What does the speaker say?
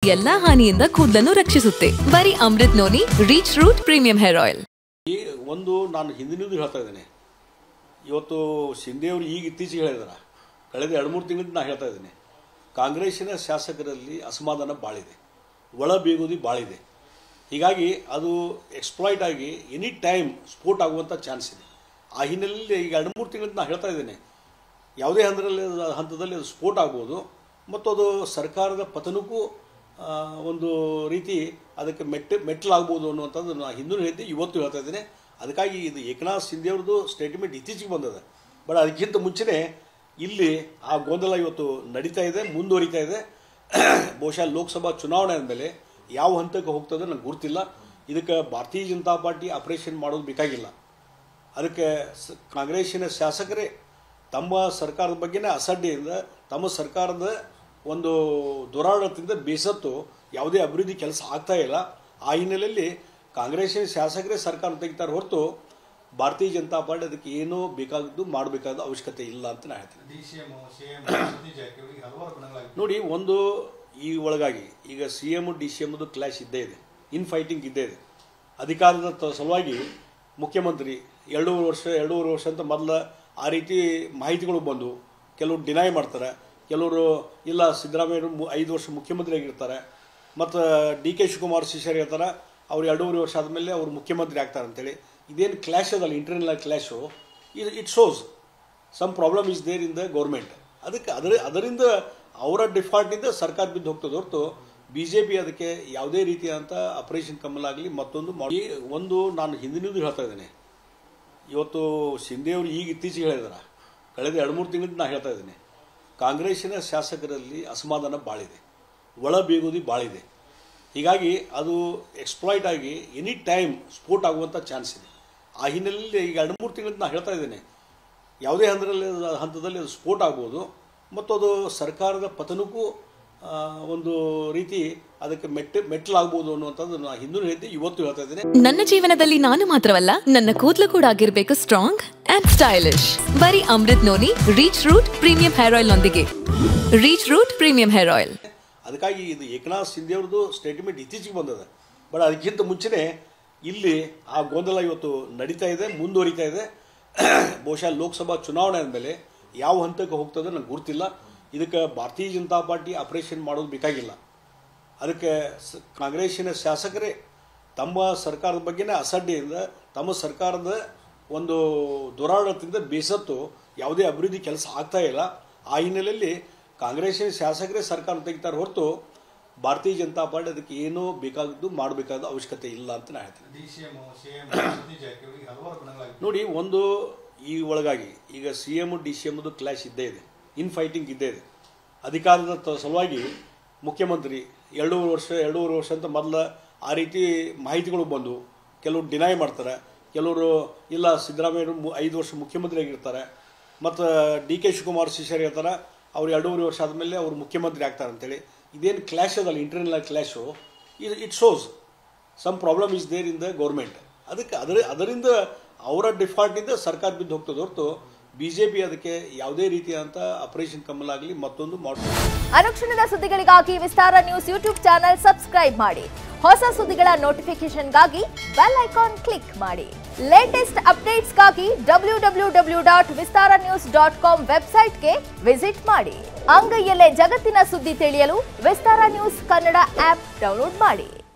ಎಲ್ಲಾ ಹಾನಿಯಿಂದ ಕೂದಲನ್ನು ರಕ್ಷಿಸುತ್ತೆ ಬರೀ Amrut noni reach root premium hair oil ಈ ಒಂದು ನಾನು ಹಿಂದಿನಿಂದ ಹೇಳ್ತಾ ಇದ್ದೇನೆ ಇವತ್ತು ಶಿಂದೆಯವರು ಈಗ ಇತ್ತೀಚೆಗೆ ಹೇಳಿದಾರ ಕಳೆದ ಎರಡು ಮೂರು ತಿಂಗಳಿಂದ ನಾನು ಹೇಳ್ತಾ ಇದ್ದೇನೆ ಕಾಂಗ್ರೆಸ್ಸಿನ ಶಾಸಕರಲ್ಲಿ ಅಸಮಾಧಾನ ಭಾಳಿದೆ ಒಳ ಬೀಗುದಿ ಭಾಳಿದೆ ಹೀಗಾಗಿ ಅದು ಎಕ್ಸ್ಪ್ಲಾಯ್ಟ್ ಆಗಿ ಎನಿ ಟೈಮ್ ಸ್ಫೋಟ್ ಆಗುವಂಥ ಚಾನ್ಸ್ ಇದೆ ಆ ಹಿನ್ನೆಲೆಯಲ್ಲಿ ಈಗ ಎರಡು ಮೂರು ತಿಂಗಳಿಂದ ನಾನು ಹೇಳ್ತಾ ಇದ್ದೇನೆ ಯಾವುದೇ ಹಂತದಲ್ಲಿ ಹಂತದಲ್ಲಿ ಅದು ಸ್ಫೋಟ ಆಗ್ಬೋದು ಮತ್ತು ಅದು ಸರ್ಕಾರದ ಪತನಕ್ಕೂ ಆ, ಒಂದು ರೀತಿ ಅದಕ್ಕೆ ಮೆಟ್ಟ ಮೆಟ್ಟಲಾಗ್ಬೋದು ಅನ್ನುವಂಥದ್ದು ನಾನು ಹಿಂದೂ ಹೇಳಿದ್ದೆ ಇವತ್ತು ಹೇಳ್ತಾ ಇದ್ದೇನೆ ಅದಕ್ಕಾಗಿ ಇದು ಏಕನಾಥ್ ಶಿಂದೆಯವ್ರದ್ದು ಸ್ಟೇಟ್ಮೆಂಟ್ ಇತ್ತೀಚೆಗೆ ಬಂದದ ಬಟ್ ಅದಕ್ಕಿಂತ ಮುಂಚೆನೇ ಇಲ್ಲಿ ಆ ಗೊಂದಲ ಇವತ್ತು ನಡೀತಾ ಇದೆ ಮುಂದುವರಿತಾ ಇದೆ ಬಹುಶಃ ಲೋಕಸಭಾ ಚುನಾವಣೆ ಆದಮೇಲೆ ಯಾವ ಹಂತಕ್ಕೆ ಹೋಗ್ತದೆ ನನಗೆ ಗುರ್ತಿಲ್ಲ ಇದಕ್ಕೆ ಭಾರತೀಯ ಜನತಾ ಪಾರ್ಟಿ ಆಪರೇಷನ್ ಮಾಡೋದು ಬೇಕಾಗಿಲ್ಲ ಅದಕ್ಕೆ ಸ- ಕಾಂಗ್ರೆಸ್ಸಿನ ಶಾಸಕರೇ ತಮ್ಮ ಸರ್ಕಾರದ ಬಗ್ಗೆನೇ ಅಸಡ್ಡೆಯಿಂದ ತಮ್ಮ ಸರ್ಕಾರದ ಒಂದು ದುರಾಡಳಿತದಿಂದ ಬೇಸತ್ತು ಯಾವುದೇ ಅಭಿವೃದ್ಧಿ ಕೆಲಸ ಆಗ್ತಾ ಇಲ್ಲ ಆ ಹಿನ್ನೆಲೆಯಲ್ಲಿ ಕಾಂಗ್ರೆಸ್ಸಿನ ಶಾಸಕರೇ ಸರ್ಕಾರ ತೆಗಿತಾರೆ ಹೊರತು ಭಾರತೀಯ ಜನತಾ ಪಾರ್ಟಿ ಅದಕ್ಕೆ ಏನೂ ಬೇಕಾದದ್ದು ಮಾಡಬೇಕಾದ ಅವಶ್ಯಕತೆ ಇಲ್ಲ ಅಂತ ನಾನು ಹೇಳ್ತೀನಿ D C M C M Satish Jarkiholi ಹಲವಾರು ಗುಣಗಳಾಗಿವೆ ನೋಡಿ ಒಂದು ಈ ಒಳಗಾಗಿ ಈಗ ಸಿ ಎಮ್ ಡಿ ಸಿ ಎಮ್ದು ಕ್ಲಾಶ್ ಇದ್ದೇ ಇದೆ ಇನ್ ಫೈಟಿಂಗ್ ಇದ್ದೇ ಇದೆ ಅಧಿಕಾರದ ತ- ಸಲುವಾಗಿ ಮುಖ್ಯಮಂತ್ರಿ ಎರಡೂವರೆ ವರ್ಷ ಎರಡೂವರೆ ವರ್ಷ ಅಂತ ಮೊದಲ ಆ ರೀತಿ ಮಾಹಿತಿಗಳು ಬಂದು ಕೆಲವರು ಡಿನೈ ಮಾಡ್ತಾರೆ ಕೆಲವರು ಇಲ್ಲ ಸಿದ್ದರಾಮಯ್ಯ ಐದು ವರ್ಷ ಮುಖ್ಯಮಂತ್ರಿ ಆಗಿರ್ತಾರೆ ಮತ್ತು ಡಿ ಕೆ ಶಿವಕುಮಾರ್ ಶಿಷ್ಯರು ಹೇಳ್ತಾರೆ ಅವ್ರು ಎರಡೂವರೆ ವರ್ಷ ಆದಮೇಲೆ ಅವರು ಮುಖ್ಯಮಂತ್ರಿ ಆಗ್ತಾರೆ ಅಂತೇಳಿ ಇದೇನು ಕ್ಲಾಶ್ ಅದಲ್ಲ ಇಂಟರ್ನಲ್ ಕ್ಲಾಶು ಇದು it shows some problem is there in the government ಅದಕ್ಕೆ ಅದರ ಅದರಿಂದ ಅವರ ಡಿಫಾಲ್ಟಿಂದ ಸರ್ಕಾರ ಬಿದ್ದು ಹೋಗ್ತದೆ ಹೊರತು ಬಿ ಜೆ ಪಿ ಅದಕ್ಕೆ ಯಾವುದೇ ರೀತಿಯಾದಂಥ ಆಪರೇಷನ್ ಕಮಲ್ ಆಗಲಿ ಮತ್ತೊಂದು ಮಾಡಿ ಒಂದು ನಾನು ಹಿಂದಿನಿಂದ ಹೇಳ್ತಾ ಇದ್ದೇನೆ ಇವತ್ತು ಶಿಂದೆಯವರು ಈಗ ಇತ್ತೀಚೆಗೆ ಹೇಳಿದಾರ ಕಳೆದ ಎರಡು ಮೂರು ತಿಂಗಳಿಂದ ನಾನು ಹೇಳ್ತಾ ಇದ್ದೇನೆ ಕಾಂಗ್ರೆಸ್ಸಿನ ಶಾಸಕರಲ್ಲಿ ಅಸಮಾಧಾನ ಭಾಳಿದೆ ಒಳ ಬೀಗುದಿ ಭಾಳಿದೆ ಹೀಗಾಗಿ ಅದು ಎಕ್ಸ್ಪ್ಲಾಯ್ಟ್ ಆಗಿ ಎನಿ ಟೈಮ್ ಸ್ಫೋಟ್ ಆಗುವಂಥ ಚಾನ್ಸ್ ಇದೆ ಆ ಹಿನ್ನೆಲೆಯಲ್ಲಿ ಈಗ ಎರಡು ಮೂರು ತಿಂಗಳಿಂದ ನಾನು ಹೇಳ್ತಾ ಇದ್ದೇನೆ ಯಾವುದೇ ಹಂತದಲ್ಲಿ ಹಂತದಲ್ಲಿ ಅದು ಸ್ಫೋಟ ಆಗ್ಬೋದು ಮತ್ತು ಅದು ಸರ್ಕಾರದ ಪತನಕ್ಕೂ ಆ, ಒಂದು ರೀತಿ ಅದಕ್ಕೆ ಮೆಟ್ಟ ಮೆಟ್ಟಲಾಗ್ಬೋದು ಅನ್ನುವಂಥದ್ದು ನಾನು ಹಿಂದೂ ಹೇಳಿದ್ದೆ ಇವತ್ತು ಹೇಳ್ತಾ ಇದ್ದೇನೆ ನನ್ನ ಜೀವನದಲ್ಲಿ ನಾನು ಮಾತ್ರವಲ್ಲ ನನ್ನ ಕೂದಲು ಕೂಡ ಆಗಿರ್ಬೇಕು ಸ್ಟ್ರಾಂಗ್ ಅಂಡ್ ಸ್ಟೈಲಿಶ್ ಬರೀ Amrut noni reach root premium hair oil ನೊಂದಿಗೆ reach root premium hair oil ಅದಕ್ಕಾಗಿ ಇದು ಏಕನಾಥ್ ಶಿಂದೆಯವ್ರದ್ದು ಸ್ಟೇಟ್ಮೆಂಟ್ ಇತ್ತೀಚೆಗೆ ಬಂದದ ಬಟ್ ಅದಕ್ಕಿಂತ ಮುಂಚೆನೇ ಇಲ್ಲಿ ಆ ಗೊಂದಲ ಇವತ್ತು ನಡೀತಾ ಇದೆ ಮುಂದುವರಿತಾ ಇದೆ ಬಹುಶಃ ಲೋಕಸಭಾ ಚುನಾವಣೆ ಆದಮೇಲೆ ಯಾವ ಹಂತಕ್ಕೆ ಹೋಗ್ತದೆ ನನಗೆ ಗುರ್ತಿಲ್ಲ ಇದಕ್ಕೆ ಭಾರತೀಯ ಜನತಾ ಪಾರ್ಟಿ ಆಪರೇಷನ್ ಮಾಡೋದು ಬೇಕಾಗಿಲ್ಲ ಅದಕ್ಕೆ ಸ- ಕಾಂಗ್ರೆಸ್ಸಿನ ಶಾಸಕರೇ ತಮ್ಮ ಸರ್ಕಾರದ ಬಗ್ಗೆನೇ ಅಸಡ್ಡೆಯಿಂದ ತಮ್ಮ ಸರ್ಕಾರದ ಒಂದು ದುರಾಡಳಿತದಿಂದ ಬೇಸತ್ತು ಯಾವುದೇ ಅಭಿವೃದ್ಧಿ ಕೆಲಸ ಆಗ್ತಾ ಇಲ್ಲ ಆ ಹಿನ್ನೆಲೆಯಲ್ಲಿ ಕಾಂಗ್ರೆಸ್ಸಿನ ಶಾಸಕರೇ ಸರ್ಕಾರ ತೆಗಿತಾರೆ ಹೊರತು ಭಾರತೀಯ ಜನತಾ ಪಾರ್ಟಿ ಅದಕ್ಕೆ ಏನೂ ಬೇಕಾದದ್ದು ಮಾಡಬೇಕಾದ ಅವಶ್ಯಕತೆ ಇಲ್ಲ ಅಂತ ನಾನು ಹೇಳ್ತೀನಿ D C M C M Satish Jarkiholi ಹಲವಾರು ಗುಣಗಳಾಗಿವೆ ನೋಡಿ ಒಂದು ಈ ಒಳಗಾಗಿ ಈಗ ಸಿ ಎಮ್ ಡಿ ಸಿ ಎಮ್ದು ಕ್ಲಾಶ್ ಇದ್ದೇ ಇದೆ ಇನ್ ಫೈಟಿಂಗ್ ಇದ್ದೇ ಇದೆ ಅಧಿಕಾರದ ತ- ಸಲುವಾಗಿ ಮುಖ್ಯಮಂತ್ರಿ ಎರಡೂವರೆ ವರ್ಷ ಎರಡೂವರೆ ವರ್ಷ ಅಂತ ಮೊದಲ ಆ ರೀತಿ ಮಾಹಿತಿಗಳು ಬಂದು ಕೆಲವರು ಡಿನೈ ಮಾಡ್ತಾರೆ ಕೆಲವರು ಇಲ್ಲ ಸಿದ್ದರಾಮಯ್ಯ ಐದು ವರ್ಷ ಮುಖ್ಯಮಂತ್ರಿ ಆಗಿರ್ತಾರೆ ಮತ್ತು ಡಿ ಕೆ ಶಿವಕುಮಾರ್ ಶಿಷ್ಯರು ಹೇಳ್ತಾರೆ ಅವ್ರು ಎರಡೂವರೆ ವರ್ಷ ಆದಮೇಲೆ ಅವರು ಮುಖ್ಯಮಂತ್ರಿ ಆಗ್ತಾರೆ ಅಂತೇಳಿ ಇದೇನು ಕ್ಲಾಶ್ ಅದಲ್ಲ ಇಂಟರ್ನಲ್ ಕ್ಲಾಶು ಇದು it shows some problem is there in the government ಅದಕ್ಕೆ ಅದರ ಅದರಿಂದ ಅವರ ಡಿಫಾಲ್ಟಿಂದ ಸರ್ಕಾರ ಬಿದ್ದು ಹೋಗ್ತದೆ ಹೊರತು ಬಿ ಜೆ ಪಿ ಅದಕ್ಕೆ ಯಾವುದೇ ರೀತಿಯಾದಂಥ ಆಪರೇಷನ್ ಕಮಲ್ ಆಗಲಿ ಮತ್ತೊಂದು ಮಾಡ್ತಾರೆ ಅನುಕ್ಷಣದ ಸುದ್ದಿಗಳಿಗಾಗಿ Vistara news YouTube channel subscribe ಮಾಡಿ ಹೊಸ ಸುದ್ದಿಗಳ ನೋಟಿಫಿಕೇಶನ್ಗಾಗಿ ಬೆಲ್ ಐಕಾನ್ ಕ್ಲಿಕ್ ಮಾಡಿ ಲೇಟೆಸ್ಟ್ ಅಪ್ಡೇಟ್ಸ್ಗಾಗಿ W W W dot Vistara news dot com ವೆಬ್ಸೈಟ್ಗೆ ವಿಸಿಟ್ ಮಾಡಿ ಅಂಗೈಯಲ್ಲೇ ಜಗತ್ತಿನ ಸುದ್ದಿ ತಿಳಿಯಲು Vistara news Kannada app download ಮಾಡಿ